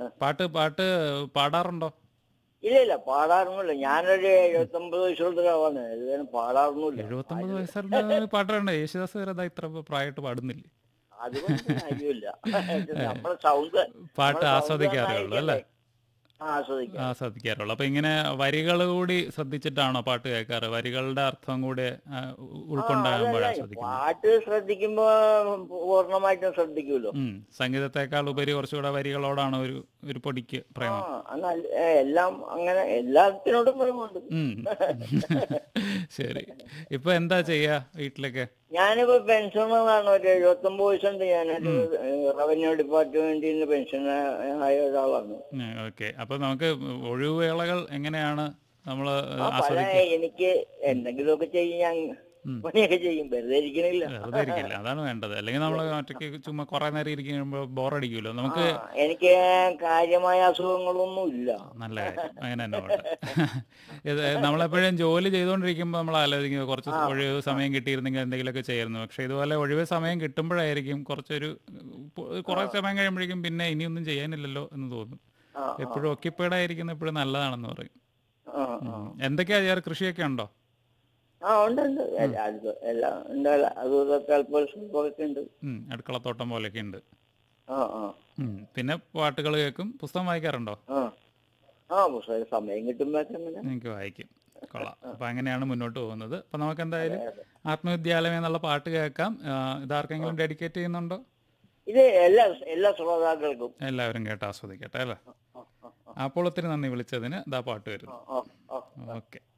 പാട്ട് പാട്ട് പാടാറുണ്ടോ ഇല്ല ഇല്ല പാടാറൊന്നുമില്ല ഞാനൊരു എഴുപത്തൊമ്പത് വയസ്സുള്ള ഒരാളാണ് ഇതുവരെ പാടാറൊന്നുമില്ല എഴുപത്തൊമ്പത് വയസ്സുള്ള പാട്ടാണ് യേശുദാസ് വരെ ദാ ഇത്ര പ്രായമായിട്ട് പാടുന്നില്ല അതുകൊണ്ട് കാര്യമില്ല നമ്മുടെ സൗണ്ട് പാട്ട് ആസ്വദിക്കാറേ ഉള്ളൂ അല്ലേ ആസ്വദിക്കാം ആസ്വദിക്കാറുള്ളൂ അപ്പൊ ഇങ്ങനെ വരികൾ കൂടി ശ്രദ്ധിച്ചിട്ടാണോ പാട്ട് കേൾക്കാറ് വരികളുടെ അർത്ഥം കൂടി ആ, ഉ- ഉൾക്കൊണ്ടാകുമ്പോഴാണ് ആസ്വദിക്കുന്നത് പാട്ട് ശ്രദ്ധിക്കുമ്പോ പൂർണ്ണമായിട്ടും ശ്രദ്ധിക്കുമല്ലോ ഉം സംഗീതത്തെക്കാൾ ഉപരി കുറച്ചുകൂടെ വരികളോടാണ് ഒരു ഒരു പൊടിക്ക് ആ പ്രേമം എന്നാൽ ഏ, എല്ലാം അങ്ങനെ എല്ലാത്തിനോടും പ്രേമുണ്ട് ഉം ശരി ഇപ്പൊ എന്താ ചെയ്യാ വീട്ടിലൊക്കെ ഞാനിപ്പോ പെൻഷനറാണ് ഒരു എഴുപത്തൊമ്പത് വയസ്സുണ്ട് ഞാനൊരു റവന്യൂ ഡിപ്പാർട്ട്മെന്റിൽ നിന്ന് പെൻഷൻ ആയ ഒരാളാണ് ഓക്കെ അപ്പൊ നമുക്ക് ഒഴിവുവേളകൾ എങ്ങനെയാണ് നമ്മൾ ആ പല എനിക്ക് എന്തെങ്കിലുമൊക്കെ ചെയ്യും ഞാൻ പണിയൊക്കെ ചെയ്യും വെറുതെ ഇരിക്കണില്ല വെറുതെ ഇരിക്കില്ല അതാണ് വേണ്ടത് അല്ലെങ്കിൽ നമ്മൾ ഒറ്റയ്ക്ക് ചുമ്മാ കുറെ നേരം ഇരിക്കുമ്പോൾ ബോറടിക്കുമല്ലോ നമുക്ക് ആ, എനിക്ക് കാര്യമായ അസുഖങ്ങളൊന്നും ഇല്ല നല്ല കാര്യം അങ്ങനെ തന്നെ പോട്ടെ ഇത് നമ്മളെപ്പോഴും ജോലി ചെയ്തുകൊണ്ടിരിക്കുമ്പോൾ നമ്മൾ ആലോചിക്കുന്നത് കുറച്ച് ഒഴിവ് സമയം കിട്ടിയിരുന്നെങ്കിൽ എന്തെങ്കിലുമൊക്കെ ചെയ്യായിരുന്നു പക്ഷെ ഇതുപോലെ ഒഴിവ് സമയം കിട്ടുമ്പോഴായിരിക്കും കുറച്ചൊരു പു- കുറെ സമയം കഴിയുമ്പോഴേക്കും പിന്നെ ഇനിയൊന്നും ചെയ്യാനില്ലല്ലോ എന്ന് തോന്നും ആ, എപ്പോഴും ഒക്കിപ്പേഡ് ആയിരിക്കുന്ന എപ്പോഴും നല്ലതാണെന്ന് പറയും ആ, ആ. ഉം. എന്തൊക്കെയാ ചെയ്യാറ് കൃഷിയൊക്കെ ഉണ്ടോ ആ ഉണ്ട് ഉണ്ട് എല്ലാ അത് എല്ലാം ഉണ്ട് അതും ഇതൊക്കെ അല്പം സ്വല്പമൊക്കെ ഉണ്ട് ഉം, അടുക്കളത്തോട്ടം പോലെയൊക്കെ ഉണ്ട് ആ ആ ഉം. പിന്നെ പാട്ടുകൾ കേൾക്കും പുസ്തകം വായിക്കാറുണ്ടോ ആ ആ പുസ്തകം സമയം കിട്ടുമ്പോഴൊക്കെ അങ്ങനെ എനിക്ക് വായിക്കും കൊള്ളാം അപ്പൊ അങ്ങനെയാണ് മുന്നോട്ട് പോകുന്നത് അപ്പൊ നമുക്ക് എന്തായാലും ആത്മവിദ്യാലയം എന്നുള്ള പാട്ട് കേൾക്കാം ആ, ഇതാർക്കെങ്കിലും ഡെഡിക്കേറ്റ് ചെയ്യുന്നുണ്ടോ ഇത് എല്ലാ എല്ലാ ശ്രോതാക്കൾക്കും എല്ലാവരും കേട്ട് ആസ്വദിക്കട്ടെ അല്ലേ ആ, ആ, അപ്പോൾ ഒത്തിരി നന്ദി വിളിച്ചതിന് ഇതാ പാട്ട് വരുന്നു ആ, ആ, ആ. ഓക്കെ